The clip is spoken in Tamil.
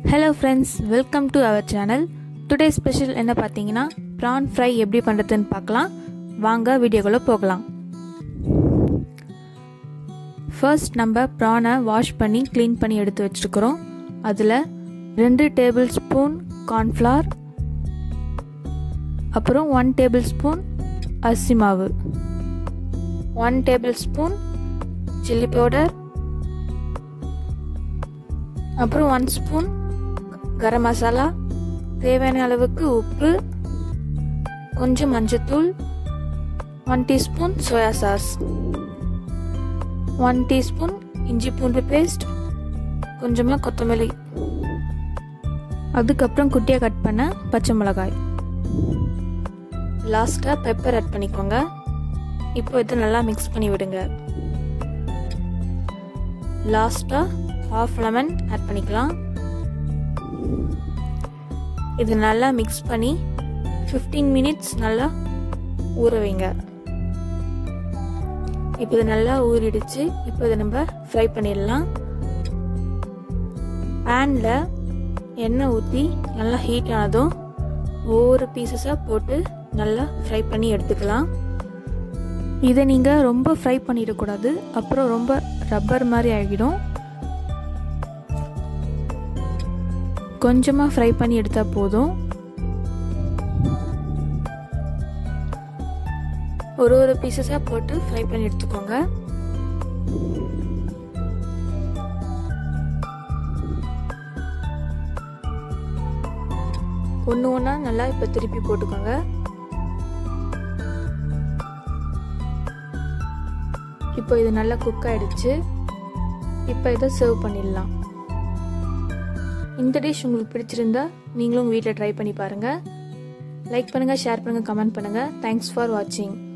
hello friends welcome to our channel today special என்ன பார்த்தீங்கன்னா ப்ரான் ஃப்ரை எப்படி பண்ணுறதுன்னு பார்க்கலாம் வாங்க வீடியோக்குள்ளே போகலாம் ஃபர்ஸ்ட் நம்ம ப்ரானை வாஷ் பண்ணி க்ளீன் பண்ணி எடுத்து வச்சுருக்கிறோம் அதில் ரெண்டு டேபிள் ஸ்பூன் கார்ன்ஃப்ளவர் அப்புறம் ஒன் டேபிள் ஸ்பூன் அரிசி மாவு one table spoon chilli powder அப்புறம் ஒன் ஸ்பூன் கரம் மசாலா தேவையான அளவுக்கு உப்பு கொஞ்சம் மஞ்சத்தூள் one teaspoon soya sauce one teaspoon இஞ்சி பூண்டு பேஸ்ட் கொஞ்சமாக கொத்தமல்லி அதுக்கப்புறம் குட்டியாக கட் பண்ண பச்சை மிளகாய் லாஸ்ட்டாக பெப்பர் ஆட் பண்ணிக்கோங்க இப்போ இதை நல்லா மிக்ஸ் பண்ணி விடுங்க லாஸ்ட்டாக ஹாஃப் லெமன் ஆட் பண்ணிக்கலாம் இது நல்லா மிக்ஸ் பண்ணி ஃபிஃப்டீன் மினிட்ஸ் நல்லா ஊற வைங்க இப்போ இது நல்லா ஊறிடுச்சு இப்போ இதை நம்ம ஃப்ரை பண்ணிடலாம் பேனில் எண்ணெய் ஊற்றி நல்லா ஹீட் ஆனதும் ஒவ்வொரு பீசஸாக போட்டு நல்லா ஃப்ரை பண்ணி எடுத்துக்கலாம் இதை நீங்கள் ரொம்ப ஃப்ரை பண்ணிடக்கூடாது அப்புறம் ரொம்ப ரப்பர் மாதிரி ஆகிடும் கொஞ்சமாக ஃப்ரை பண்ணி எடுத்தால் போதும் ஒரு ஒரு பீசஸாக போட்டு ஃப்ரை பண்ணி எடுத்துக்கோங்க ஒன்று ஒன்றா நல்லா இப்போ திருப்பி போட்டுக்கோங்க இப்போ இது நல்லா குக் ஆகிடுச்சு இப்போ இதை சர்வ் பண்ணிடலாம் இந்த டிஷ் உங்களுக்கு பிடிச்சிருந்தா நீங்களும் உங்கள் வீட்டில் ட்ரை பண்ணி பாருங்கள் லைக் பண்ணுங்கள் ஷேர் பண்ணுங்கள் கமெண்ட் பண்ணுங்கள் தேங்க்ஸ் ஃபார் வாட்சிங்